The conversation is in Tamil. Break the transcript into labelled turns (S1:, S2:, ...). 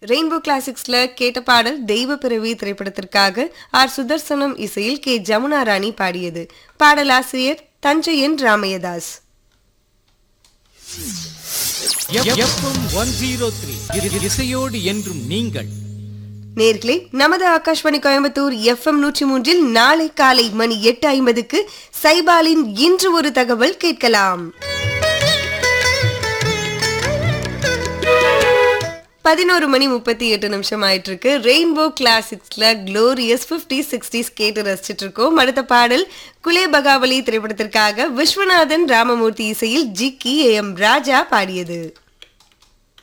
S1: ரெயின்போ கிளாசிக்ஸ்ல கேட்ட பாடல் தெய்வ பிறவி திரைப்படத்திற்காக ஆர் சுதர்சனம் இசையில் கே ஜமுனா ராணி பாடியது பாடலாசிரியர் Thanjaiyan Ramaiyadas
S2: FM one zero three இசையோடு என்றும் நீங்கள்
S1: நேர்களே நமது ஆகாஷ்வாணி கோயம்புத்தூர் எஃப்எம் நூற்றி மூன்றில் நாளை காலை மணி எட்டு ஐம்பதுக்கு சைபாலின் இன்று ஒரு தகவல் கேட்கலாம் பதினோரு மணி முப்பத்தி எட்டு நிமிஷம் ஆயிட்டு இருக்கு ரெயின்போ கிளாசிக்ஸ்ல க்ளோரியஸ் பிப்டி சிக்ஸ்டிஸ் கேட்டு ரசிச்சிட்டு இருக்கோம் அடுத்த பாடல் குலே பகாவலி திரைப்படத்திற்காக விஸ்வநாதன் ராமமூர்த்தி இசையில் ஜிக்கி ஏ எம் ராஜா பாடியது